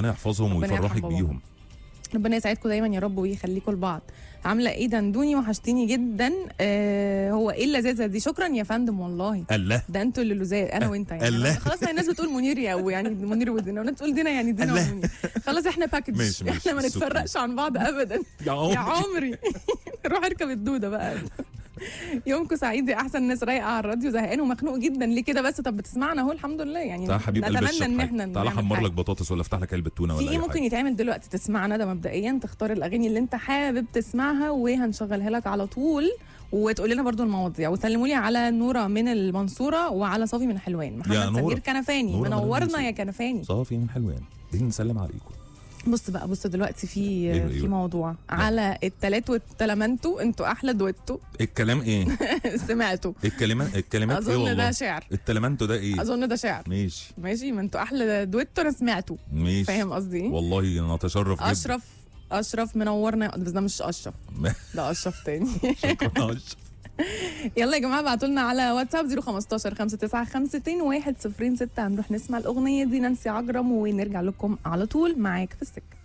ربنا يحفظهم ربنا ويفرحك يرحم بابا. بيهم ربنا يسعدكم دايما يا رب ويخليكم لبعض عامله ايه دندوني وحشتيني جدا آه هو ايه اللذاذه دي شكرا يا فندم والله الله ده انتوا اللي لزاز انا وانت يعني الله. خلاص ما الناس بتقول منير يا أبو يعني منير ودينا والناس تقول دينا يعني دينا الله. ومنير خلاص احنا باكج ماشي، ماشي. احنا ما السكر. نتفرقش عن بعض ابدا يا يا عمر عمري روح اركب الدوده بقى يومكم سعيد يا احسن ناس رايقه على الراديو زهقان ومخنوق جدا ليه كده بس طب بتسمعنا اهو الحمد لله يعني تعال حبيب قلب نتمنى الشط ان حاجة. احنا تعال نعمل احمر حاجة. لك بطاطس ولا افتح لك علبه تونه في ولا ايه اي ممكن حاجه يتعمل دلوقتي تسمعنا ده مبدئيا تختار الاغاني اللي انت حابب تسمعها وهنشغلها لك على طول وتقول لنا برضو المواضيع وسلموا لي على نوره من المنصوره وعلى صافي من حلوان محمد نورة. سمير كنفاني نورة من منورنا المنصورة. يا كنفاني صافي من حلوان بدنا نسلم عليكم بص بقى بص دلوقتي في أيوة، في أيوة. موضوع على التلات والتلامنتو انتوا احلى دويتو الكلام ايه سمعتوا الكلمات الكلمات ايه اظن والله ده شعر التلمنتو ده ايه اظن ده شعر ماشي ماشي ما انتوا احلى دويتو انا سمعته ماشي فاهم قصدي ايه والله نتشرف جدا اشرف اشرف منورنا بس ده مش اشرف ده اشرف تاني شكرا أشرف. يلا يا جماعه ابعتوا لنا على واتساب 015 5952 106 هنروح نسمع الاغنيه دي نانسي عجرم ونرجع لكم على طول معاك في السكه